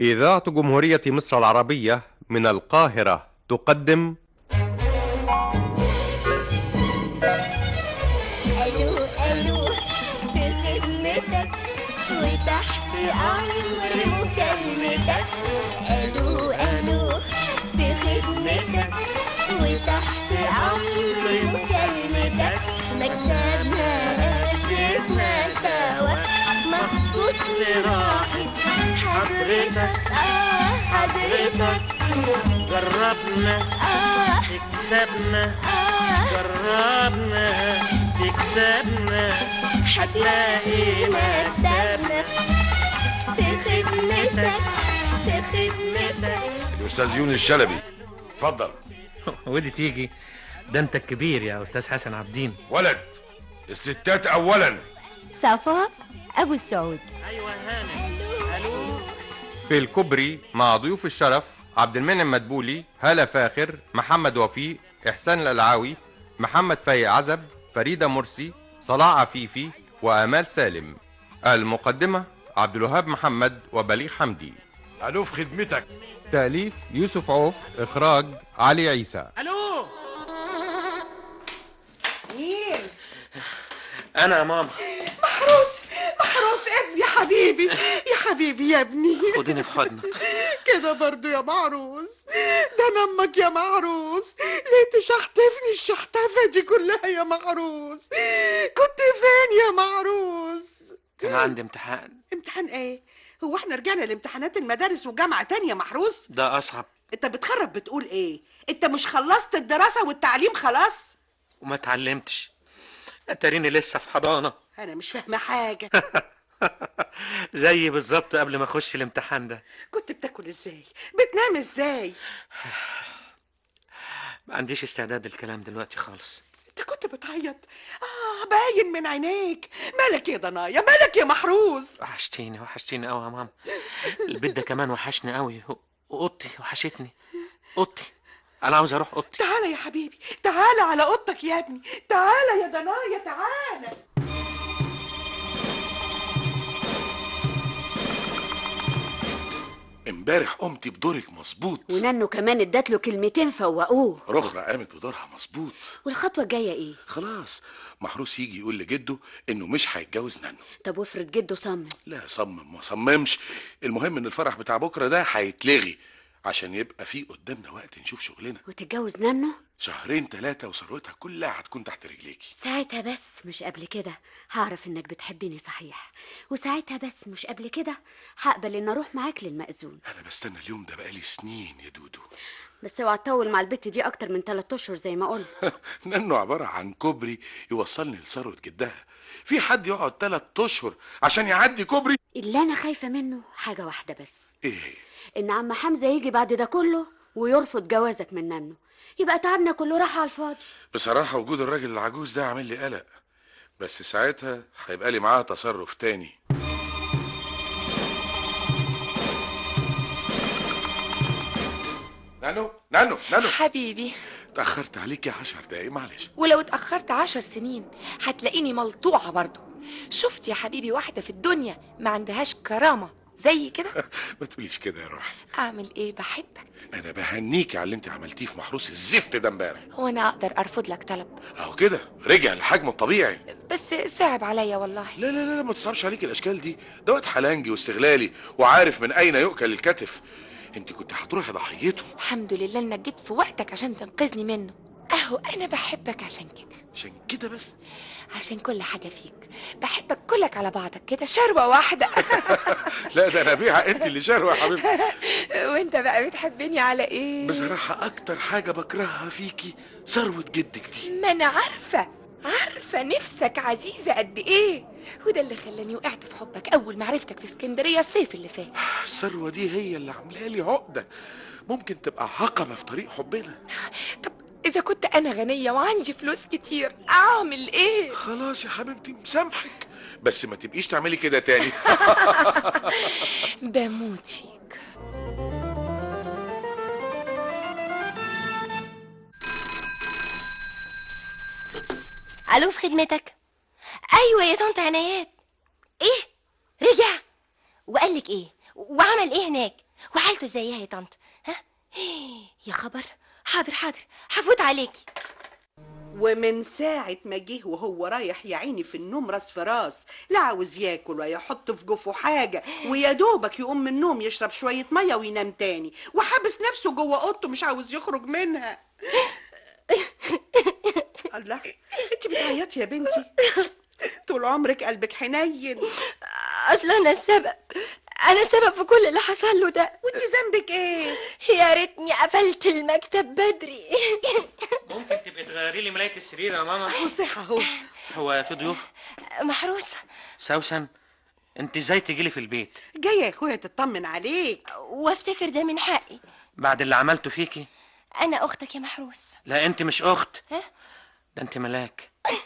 إذاعة جمهورية مصر العربية من القاهرة تقدم الو الو في خدمتك وتحت امر مكالمتك الو الو في خدمتك وتحت امر مكالمتك مكتبنا اسسنا سوا مخصوص لراحة حضرتك اه حضرتك جربنا اه تكسبنا اه جربنا تكسبنا هتلاقي مكتبنا في خدمتك في خدمتك الاستاذ يونس شلبي اتفضل ودي تيجي ده انت الكبير يا استاذ حسن عبدين ولد الستات اولا صفاء أبو السعود ايوه هانم الو في الكوبري مع ضيوف الشرف عبد المنعم مدبولي هالة فاخر محمد وفيق إحسان الألعاوي محمد فايق عزب فريدة مرسي صلاح عفيفي وآمال سالم المقدمة عبد الوهاب محمد وبليغ حمدي الو في خدمتك تأليف يوسف عوف إخراج علي عيسى الو مين؟ انا يا ماما محروس محروس ابني يا حبيبي يا حبيبي يا ابني خديني في حضنك كده برضو يا معروس ده انا امك يا معروس ليه تشحتفني الشحتفة دي كلها يا معروس كنت فين يا معروس كان عندي امتحان امتحان ايه هو احنا رجعنا لامتحانات المدارس وجامعة تانية محروس ده اصعب انت بتخرب بتقول ايه انت مش خلصت الدراسة والتعليم خلاص وما اتعلمتش اتاريني لسه في حضانه انا مش فاهمة حاجة زي بالظبط قبل ما اخش الامتحان ده كنت بتاكل ازاي بتنام ازاي ما عنديش استعداد للكلام دلوقتي خالص انت كنت بتعيط اه باين من عينيك مالك يا ضنايا مالك يا محروس وحشتيني وحشتيني قوي يا ماما البيت ده كمان وحشني قوي واوضتي وحشتني اوضتي انا عاوز اروح اوضتي تعالى يا حبيبي تعالى على اوضتك يا ابني تعالى يا ضنايا تعالى امبارح قمتي بدورك مظبوط ونانو كمان ادت له كلمتين فوقوه رخرة قامت بدورها مظبوط والخطوة الجاية ايه؟ خلاص محروس يجي يقول لجده انه مش هيتجوز نانو طب وافرض جده صمم لا صمم ما صممش المهم ان الفرح بتاع بكره ده هيتلغي عشان يبقى في قدامنا وقت نشوف شغلنا وتتجوز نانو؟ شهرين ثلاثة وثروتها كلها هتكون تحت رجليكي ساعتها بس مش قبل كده هعرف انك بتحبني صحيح وساعتها بس مش قبل كده هقبل ان اروح معاك للمأذون انا بستنى اليوم ده بقالي سنين يا دودو بس اوعى تطول مع البت دي اكتر من 3 اشهر زي ما قلت نانو عبارة عن كوبري يوصلني لثروة جدها في حد يقعد ثلاث اشهر عشان يعدي كوبري اللي انا خايفة منه حاجة واحدة بس ايه هي؟ ان عم حمزة يجي بعد ده كله ويرفض جوازك من نانو يبقى تعبنا كله راح على الفاضي بصراحة وجود الراجل العجوز ده عامل لي قلق بس ساعتها هيبقى لي معاه تصرف تاني نانو نانو نانو حبيبي اتأخرت عليكي عشر دقايق معلش ولو اتأخرت عشر سنين هتلاقيني ملطوعة برضو شفت يا حبيبي واحدة في الدنيا ما عندهاش كرامة زي كده ما تقوليش كده يا روحي أعمل إيه بحبك انا بهنيكي على اللي انت عملتيه في محروس الزفت ده امبارح هو أنا أقدر أرفض لك طلب اهو كده رجع لحجمه الطبيعي بس صعب عليا والله لا لا لا لا، ما تصعبش عليك الاشكال دي ده وقت حلنجي واستغلالي وعارف من اين يؤكل الكتف انت كنت هتروحي ضحيته الحمد لله إنك جيت في وقتك عشان تنقذني منه أهو أنا بحبك عشان كده عشان كده بس عشان كل حاجة فيك بحبك كلك على بعضك كده شروة واحدة لا ده انا بيها انت اللي شروه يا حبيبتي وانت بقى بتحبني على ايه بصراحة أكتر حاجة بكرهها فيكي ثروة جدك دي ما انا عارفه عارفه نفسك عزيزه قد ايه وده اللي خلاني وقعت في حبك اول ما عرفتك في اسكندريه الصيف اللي فات الثروة دي هي اللي عاملة لي عقدة ممكن تبقى عقبة في طريق حبنا طب اذا كنت انا غنيه وعندي فلوس كتير اعمل ايه خلاص يا حبيبتي مسامحك بس ما تبقيش تعملي كده تاني بموت فيك الو في خدمتك ايوه يا طنط عنايات ايه رجع وقال لك ايه وعمل ايه هناك وحالته ازاي يا طنط ها يا خبر حاضر حاضر هفوت عليكي ومن ساعة ما جه وهو رايح يا عيني في النوم راس في راس لا عاوز ياكل ولا يحط في جوفه حاجة ويا دوبك يقوم من النوم يشرب شوية مية وينام تاني وحابس نفسه جوه اوضته مش عاوز يخرج منها الله انت بتعيطي يا بنتي طول عمرك قلبك حنين اصل انا السبب انا السبب في كل اللي حصل له ده وانت ذنبك ايه يا ريتني قفلت المكتب بدري ممكن تبقي تغيري لي ملايه السرير يا ماما وصحة اهو هو في ضيوف محروسه سوسن انت ازاي تجيلي في البيت جاية يا اخويا تطمن عليك وافتكر ده من حقي بعد اللي عملته فيكي انا اختك يا محروس لا انت مش اخت ها؟ ده انت ملاك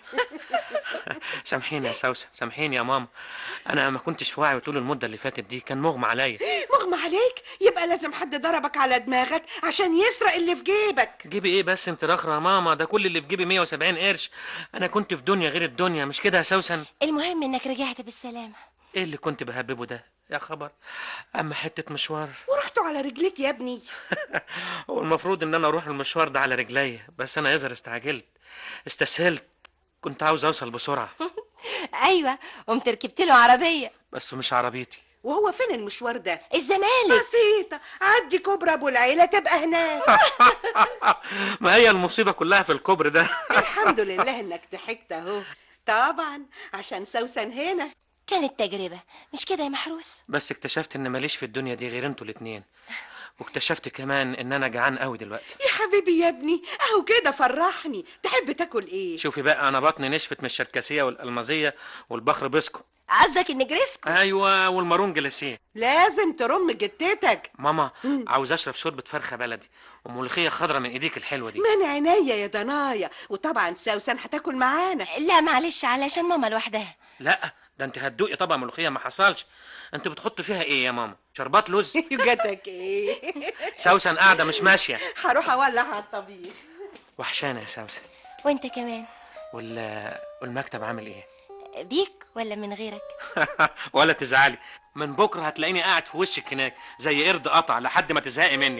سامحيني يا سوسن سامحيني يا ماما انا ما كنتش في وعي طول المده اللي فاتت دي كان مغمى عليا مغمى عليك يبقى لازم حد ضربك على دماغك عشان يسرق اللي في جيبك جيبي ايه بس انت رخرة يا ماما ده كل اللي في جيبي 170 قرش انا كنت في دنيا غير الدنيا مش كده يا سوسن المهم انك رجعت بالسلامه ايه اللي كنت بهببه ده يا خبر اما حته مشوار ورحتوا على رجليك يا ابني هو المفروض ان انا اروح المشوار ده على رجليا بس انا يظهر استعجلت استسهلت كنت عاوز اوصل بسرعه ايوه قمت ركبت له عربيه بس مش عربيتي وهو فين المشوار ده الزمالك بسيطة عدي كوبرا ابو العيلة تبقى هناك ما هي المصيبه كلها في الكوبر ده الحمد لله انك ضحكت اهو طبعا عشان سوسن هنا كانت تجربه مش كده يا محروس بس اكتشفت ان ماليش في الدنيا دي غير انتوا الاتنين واكتشفت كمان ان انا جعان قوي دلوقتي يا حبيبي يا ابني اهو كده فرحني تحب تاكل ايه شوفي بقى انا بطني نشفت من الشركسيه والالمازيه والبخر بسكو قصدك النجريسكو ايوه والمارون جلاسيه لازم ترم جتتك ماما عاوز اشرب شوربه فرخه بلدي وملوخيه خضرة من ايديك الحلوه دي من عينيا يا ضنايا وطبعا سوسن هتاكل معانا لا معلش علشان ماما لوحدها لا ده انت هتدوقي طبق ملوخيه ما حصلش انت بتحط فيها ايه يا ماما شربات لوز جاتك ايه سوسن قاعده مش ماشيه هروح اولع على الطبيخ وحشانه يا سوسن وانت كمان وال... والمكتب عامل ايه بيك ولا من غيرك ولا تزعلي من بكره هتلاقيني قاعد في وشك هناك زي قرد قطع لحد ما تزهقي مني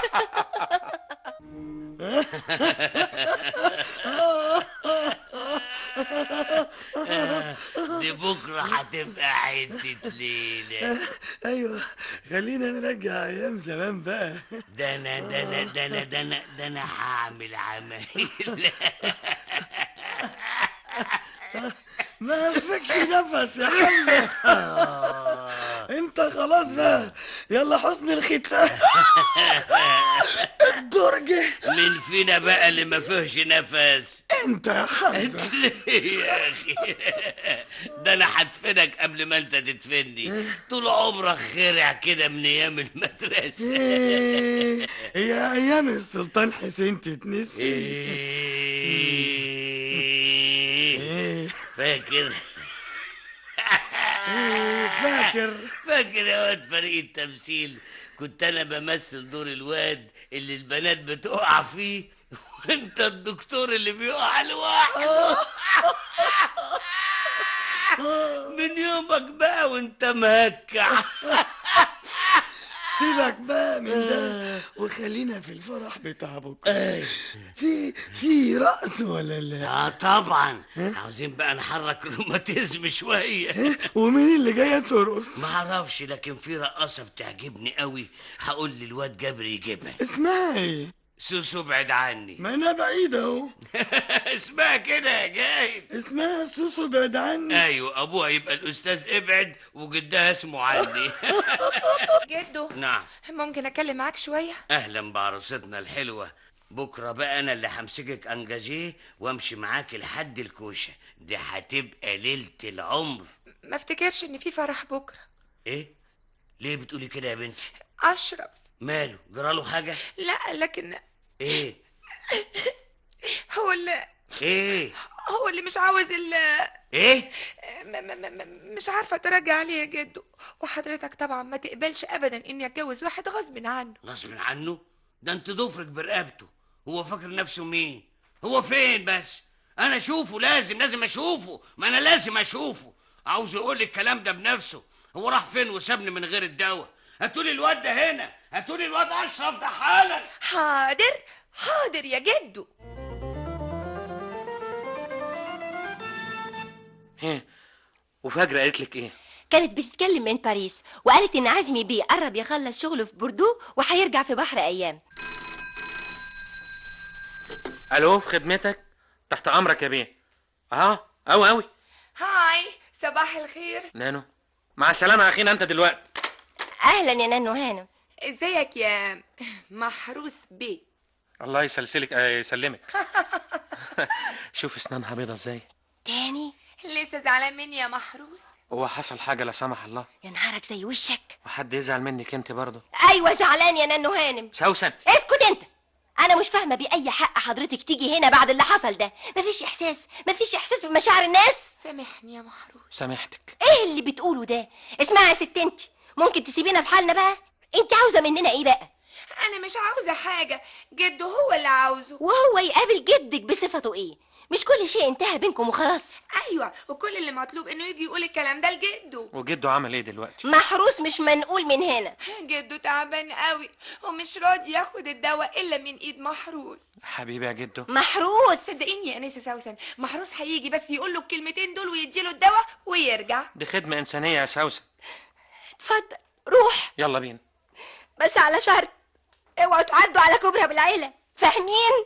دي بكرة هتبقى حتة ليلة ايوه خلينا نرجع ايام زمان بقى ده أنا ده أنا ده أنا ده أنا ده أنا هعمل عمايل ما فيكش نفس يا حمزه انت خلاص بقى يلا حسن الختام الدرج مين فينا بقى اللي ما فيهش نفس انت يا حمزه ليه يا أخي ده أنا هدفنك قبل ما أنت تدفني طول عمرك خرع كده من أيام المدرسة إيه، هي ايام السلطان حسين تتنسي إيه، فاكر إيه، فاكر فاكر يا واد فريق التمثيل كنت انا بمثل دور الواد اللي البنات بتقع فيه وانت الدكتور اللي بيقع لوحده من يومك بقى وانت مهكع سيبك بقى من ده وخلينا في الفرح بتاع بكره في في رقص ولا لا اه طبعا عاوزين بقى نحرك الروماتيزم شويه ومين اللي جايه ترقص ما اعرفش لكن في رقاصه بتعجبني قوي هقول للواد جابر يجيبها اسمها ايه سوسو ابعد عني ما انا بعيد اهو اسمها كده يا جاهد اسمها سوسو بعد عني ايوه ابوها يبقى الاستاذ ابعد وجدها اسمه عني جدو نعم ممكن اتكلم معاك شويه اهلا بعروستنا الحلوه بكره بقى انا اللي همسكك انجاجيه وامشي معاك لحد الكوشه دي هتبقى ليله العمر ما افتكرش ان في فرح بكره ايه ليه بتقولي كده يا بنتي اشرف ماله جراله حاجه لا لكن ايه هو اللي ايه هو اللي مش عاوز ال ايه م- م- م- م- مش عارفه اترجع عليه يا جدو وحضرتك طبعا ما تقبلش ابدا اني اتجوز واحد غصب عنه غصب عنه ده انت ضفرك برقبته هو فاكر نفسه مين هو فين بس انا اشوفه لازم لازم اشوفه ما انا لازم اشوفه عاوز يقول لي الكلام ده بنفسه هو راح فين وسابني من غير الدواء هاتولي الواد ده هنا هاتولي الواد اشرف ده حالا حاضر حاضر يا جدو ايه وفجرة قالت لك ايه كانت بتتكلم من باريس وقالت ان عزمي بيه قرب يخلص شغله في بوردو وهيرجع في بحر ايام الو في خدمتك تحت امرك يا بيه اه اوي اوي هاي صباح الخير نانو مع السلامة يا اخينا انت دلوقتي اهلا يا نانو هانم ازيك يا محروس بيه الله يسلسلك آه يسلمك شوف اسنانها بيضة ازاي تاني لسه زعلان مني يا محروس هو حصل حاجة لا سمح الله يا نهارك زي وشك وحد يزعل منك انت برضه ايوه زعلان يا نانو هانم سوسن اسكت انت انا مش فاهمه باي حق حضرتك تيجي هنا بعد اللي حصل ده مفيش احساس مفيش احساس بمشاعر الناس سامحني يا محروس سامحتك ايه اللي بتقوله ده اسمعي يا ست انت ممكن تسيبينا في حالنا بقى انت عاوزه مننا ايه بقى انا مش عاوزه حاجه جدو هو اللي عاوزه وهو يقابل جدك بصفته ايه مش كل شيء انتهى بينكم وخلاص ايوه وكل اللي مطلوب انه يجي يقول الكلام ده لجدو وجده عمل ايه دلوقتي محروس مش منقول من هنا جدو تعبان قوي ومش راضي ياخد الدواء الا من ايد محروس حبيبي يا جدو محروس صدقيني يا انسه سوسن محروس هيجي بس يقول له الكلمتين دول ويديله الدواء ويرجع دي خدمة إنسانية يا سوسن اتفضل روح يلا بينا بس على شرط اوعوا تعدوا على كبرى بالعيله فاهمين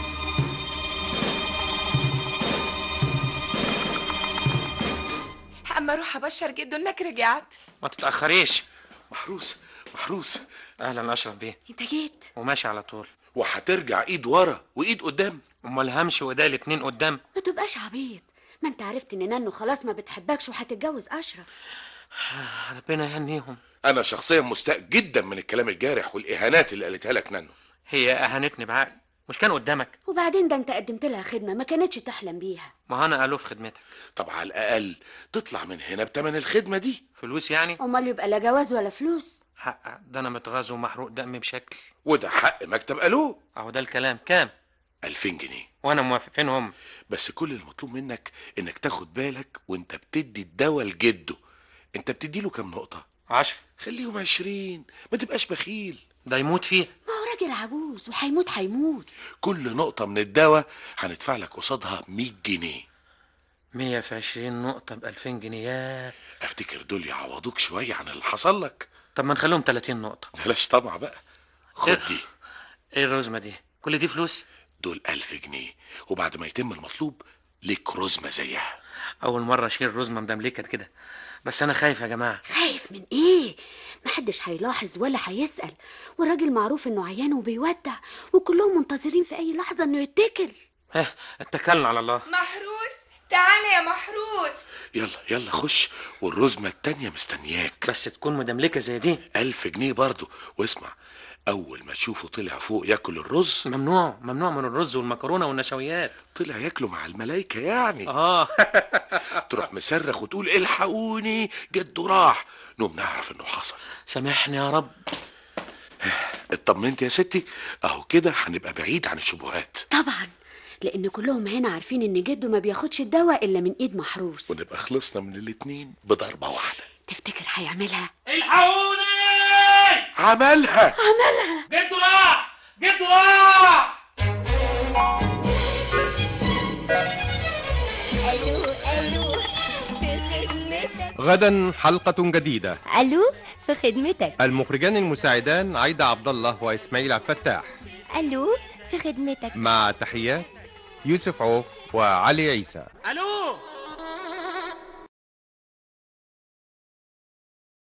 اما اروح ابشر جدو انك رجعت ما تتأخريش محروس محروس أهلا أشرف بيه انت جيت وماشي على طول وهترجع ايد ورا وايد قدام أمال همشي وإيديا الاتنين قدام ما تبقاش عبيط ما انت عرفت ان نانو خلاص ما بتحبكش وهتتجوز اشرف ربنا يهنيهم انا شخصيا مستاء جدا من الكلام الجارح والاهانات اللي قالتها لك نانو هي أهانتني بعقل مش كان قدامك وبعدين ده انت قدمت لها خدمه ما كانتش تحلم بيها ما أنا قالوا في خدمتك طب على الاقل تطلع من هنا بتمن الخدمه دي فلوس يعني امال يبقى لا جواز ولا فلوس حق ده أنا متغاظ ومحروق دمي بشكل وده حق مكتب الو أهو ده الكلام كام 2000 جنيه وأنا موافق فين هم بس كل المطلوب منك انك تاخد بالك وانت بتدي الدواء لجده انت بتديله كام نقطه عشرة خليهم عشرين ما تبقاش بخيل ده يموت فيه ما هو راجل عجوز وهيموت هيموت كل نقطه من الدواء هندفع لك قصادها 100 جنيه مية في عشرين نقطة بألفين جنيه ياه. افتكر دول يعوضوك شويه عن اللي حصل لك طب ما نخليهم تلاتين نقطة بلاش طمع بقى خد دي إيه الرزمة دي كل دي فلوس دول ألف جنيه وبعد ما يتم المطلوب ليك رزمة زيها أول مرة أشيل رزمة مدملكة كده بس أنا خايف يا جماعة خايف من ايه محدش هيلاحظ ولا هيسأل والراجل معروف انه عيان وبيودع وكلهم منتظرين في اي لحظة انه يتكل ها اتكلنا على الله محروس تعالى يا محروس يلا يلا خش والرزمة التانية مستنياك بس تكون مدملكة زي دي ألف جنيه برضو واسمع أول ما تشوفه طلع فوق ياكل الرز ممنوع ممنوع من الرز والمكرونة والنشويات طلع ياكله مع الملايكة يعني آه تروح مصرخ وتقول الحقوني جده راح نقوم نعرف انه حصل سامحني يا رب اطمنت يا ستي اهو كده هنبقى بعيد عن الشبهات طبعا لان كلهم هنا عارفين ان جده ما بياخدش الدواء الا من ايد محروس ونبقى خلصنا من الاتنين بضربة واحدة تفتكر هيعملها الحقوني عملها جدو راح جدو راح غدا حلقة جديدة الو في خدمتك المخرجان المساعدان عايدة عبد الله وإسماعيل عبد الفتاح الو في خدمتك مع تحيات يوسف عوف وعلي عيسى الو